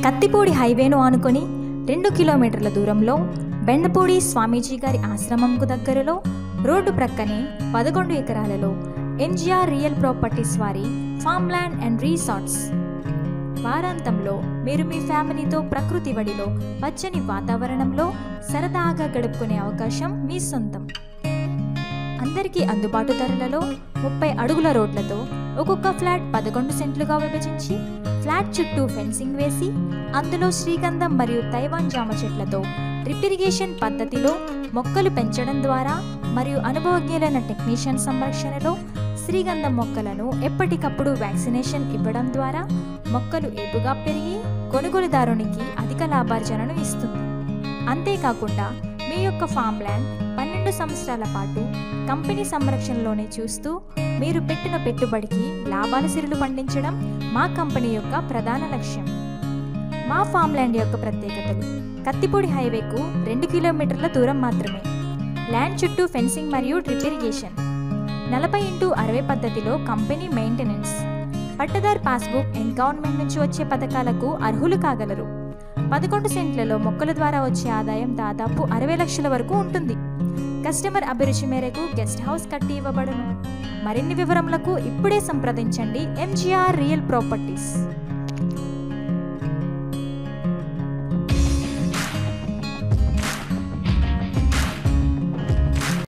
కత్తిపూడి హైవేను ఆనుకొని రెండు కిలోమీటర్ల దూరంలో బెండపూడి స్వామీజీ గారి ఆశ్రమంకు దగ్గరలో రోడ్డు ప్రక్కనే పదకొండు ఎకరాలలో ఎన్జిఆర్ రియల్ ప్రాపర్టీస్ వారి ఫామ్ ల్యాండ్ అండ్ రీసార్ట్స్ వారాంతంలో మీరు మీ ఫ్యామిలీతో ప్రకృతి వడిలో పచ్చని వాతావరణంలో సరదాగా గడుపుకునే అవకాశం మీ సొంతం అందరికీ అందుబాటు ధరలలో ముప్పై అడుగుల రోడ్లతో ఒక్కొక్క ఫ్లాట్ పదకొండు సెంట్లుగా విభజించి ఫ్లాట్ చుట్టూ ఫెన్సింగ్ వేసి అందులో శ్రీగంధం మరియు తైవాన్ జామ చెట్లతో డ్రిప్ ఇరిగేషన్ పద్ధతిలో మొక్కలు పెంచడం ద్వారా మరియు అనుభవజ్ఞులైన టెక్నీషియన్ సంరక్షణలో శ్రీగంధం మొక్కలను ఎప్పటికప్పుడు వ్యాక్సినేషన్ ఇవ్వడం ద్వారా మొక్కలు ఏపుగా పెరిగి కొనుగోలుదారునికి అధిక లాభార్జనను ఇస్తుంది అంతేకాకుండా మీ యొక్క ఫామ్ ల్యాండ్ పన్నెండు సంవత్సరాల పాటు కంపెనీ సంరక్షణలోనే చూస్తూ మీరు పెట్టిన పెట్టుబడికి లాభాల సిరులు పండించడం మా కంపెనీ యొక్క ప్రధాన లక్ష్యం మా ఫామ్ ల్యాండ్ యొక్క ప్రత్యేకతలు కత్తిపూడి హైవేకు రెండు కిలోమీటర్ల దూరం మాత్రమే ల్యాండ్ చుట్టూ ఫెన్సింగ్ మరియు డ్రిప్ ఇరిగేషన్ నలభై ఇంటూ అరవై పద్ధతిలో కంపెనీ మెయింటెనెన్స్ పట్టదార్ పాస్బుక్ అండ్ గవర్నమెంట్ నుంచి వచ్చే పథకాలకు అర్హులు కాగలరు పదకొండు సెంట్లలో మొక్కల ద్వారా వచ్చే ఆదాయం దాదాపు అరవై లక్షల వరకు ఉంటుంది కస్టమర్ అభిరుచి మేరకు గెస్ట్ హౌస్ కట్టి ఇవ్వబడును మరిన్ని వివరములకు ఇప్పుడే సంప్రదించండి ఎంజీఆర్ రియల్ ప్రాపర్టీస్